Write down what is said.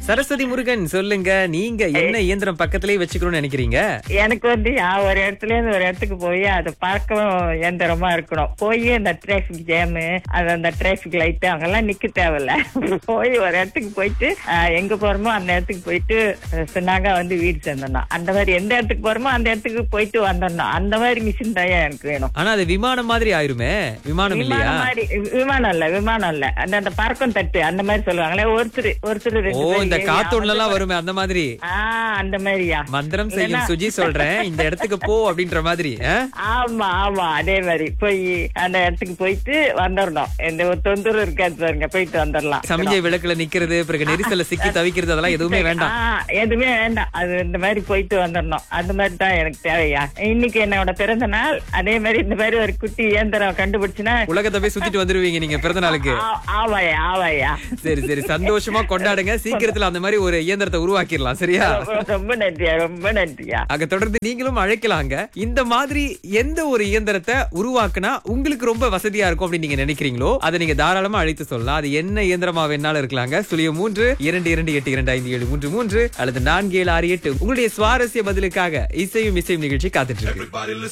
சரஸ்வதி முருகன் சொல்லுங்க நீங்க என்ன இயந்திரம் பக்கத்திலேயே வச்சுக்கணும்னு நினைக்கிறீங்க எனக்கு வந்து யா, ஒரு இடத்துல இருந்து ஒரு இடத்துக்கு போய் அது பார்க்கவும் இயந்திரமா இருக்கணும் போய் அந்த டிராபிக் ஜாமு அது அந்த டிராபிக் லைட் அங்கெல்லாம் நிக்க தேவையில்ல போய் ஒரு இடத்துக்கு போயிட்டு ஆஹ், எங்க போறோமோ அந்த இடத்துக்கு போயிட்டு அஹ், சொன்னாங்க வந்து வீடு சேர்ந்தோம் அந்த மாதிரி எந்த இடத்துக்கு போறோமோ அந்த இடத்துக்கு போயிட்டு வந்துடணும் அந்த மாதிரி மிஷின் தான் எனக்கு வேணும் ஆனா அது விமானம் மாதிரி ஆயிருமே விமானம் இல்லையா விமானம் மாதிரி விமானம் இல்ல விமானம் இல்ல அந்த அந்த பறக்கும் தட்டு அந்த மாதிரி சொல்லுவாங்களே ஒருத்தர் ஒருத்தர் ஓ ரெண்டு பேர் இந்த ஏறி காத்தொன்னுல எல்லாம் அவங்க- வருமே அந்த மாதிரி ஆஹ் அந்த மாதிரியா மந்திரம் செய்யும் சுஜி சொல்றேன் இந்த இடத்துக்கு போ அப்படின்ற மாதிரி ஆ? ஆமா ஆமா அதே மாதிரி போய் அந்த இடத்துக்கு போயிட்டு வந்துடணும் எந்த ஒரு தொந்தரவு இருக்காது பாருங்க போயிட்டு வந்துடலாம் சமிஞ்சை விளக்குல நிக்கிறது பிறகு நெரிசல்ல சிக்கி தவிக்கிறது அதெல்லாம் எதுவுமே வேண்டாம் ஆ, எதுவுமே வேண்டாம் அது இந்த மாதிரி போயிட்டு வந்துடணும் அந்த மாதிரி தான் எனக்கு தேவையா இன்னைக்கு என்னோட பிறந்த நாள் அதே மாதிரி இந்த மாதிரி ஒரு குட்டி இயந்திரம் கண்டுபிடிச்சுன்னா உலகத்தை போய் சுத்திட்டு வந்துருவீங்க நீங்க பிறந்த நாளுக்கு ஆ- ஆவாயா ஆவாயா சரி சரி சந்தோஷமா கொண்டாடுங்க சீக்கிரத்துல அந்த மாதிரி ஒரு இயந்திரத்தை உருவாக்கிடலாம் சரியா ரொம்ப- ரொம்ப நன்றியா ரொம்ப நன்றியா அங்க தொடர்ந்து நீங்களும் அழைக்கலாங்க இந்த மாதிரி எந்த ஒரு இயந்திரத்தை உருவாக்குனா உங்களுக்கு ரொம்ப வசதியா இருக்கும் அப்படின்னு நீங்க நினைக்கிறீங்களோ அதை நீங்க தாராளமா அழைத்து சொல்லலாம் அது என்ன இயந்திரமா வேணாலும் இருக்கலாங்க சுழிய மூன்று இரண்டு இரண்டு எட்டு இரண்டு ஐந்து ஏழு மூன்று மூன்று அல்லது நான்கு ஏழு ஆறு எட்டு உங்களுடைய சுவாரஸ்ய பதிலுக்காக இசையும் இசையும் நிகழ்ச்சி காத்துட்டு இருக்கு Everybody listen.